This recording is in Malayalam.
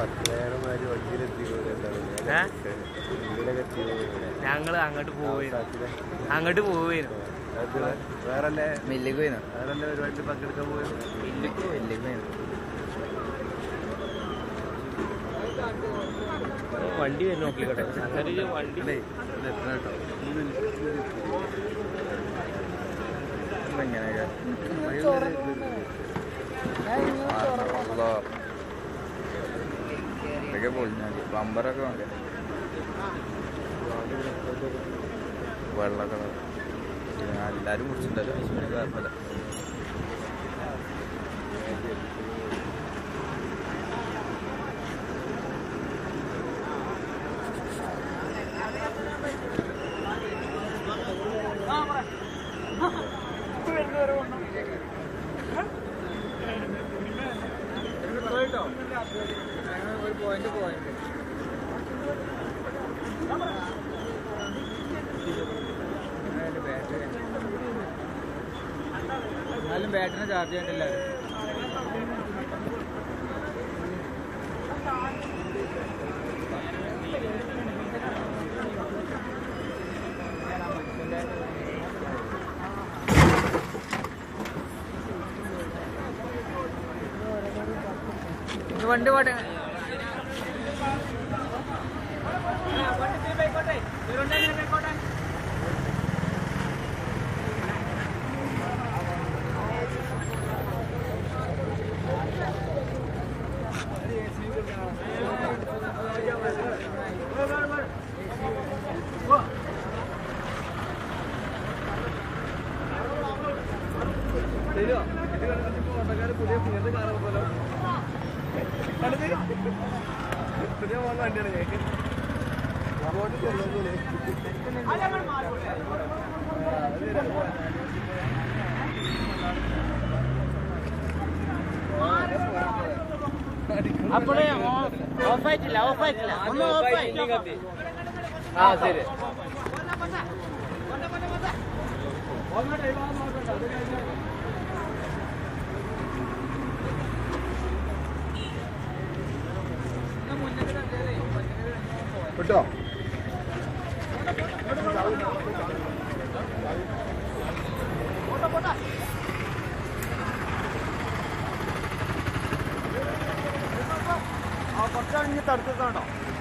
പത്തനായിരമാര് വണ്ടിയിലെത്തി ഏ? വീടൊക്കെ എത്തി ഞങ്ങള് അങ്ങോട്ട് പോയി അങ്ങോട്ട് പോയി വേറെ മില്ലിക്ക് പോയിന്നോ വേറെ പരിപാടി പങ്കെടുക്കാൻ പോയത് മില്ലിക്ക് മില്ലിക്ക് പോയിന്നോ വണ്ടി വരും നോക്കിക്കോട്ടെ അങ്ങനെ വണ്ടി എങ്ങനെയാ ഇതൊക്കെ പൊളിഞ്ഞാൽ ബമ്പറൊക്കെ വേണ്ടേ വെള്ള കളർ എല്ലാരും കുടിച്ചിട്ടുണ്ടല്ലോ പിന്നെ കുഴപ്പമില്ല എന്നാലും ബാറ്ററിനെ ചാർജ് ചെയ്യണ്ടില്ല വണ്ടി പോട്ടെ അപ്പോഴേ ഓഫ് ആയിട്ടില്ല ഓഫ് ആയിട്ടില്ല ഒന്നും ഓഫ് ആയിട്ടില്ല ആ ശരി കേട്ടോ കുറച്ചാണെങ്കിൽ തടുത്തിട്ടുണ്ടോ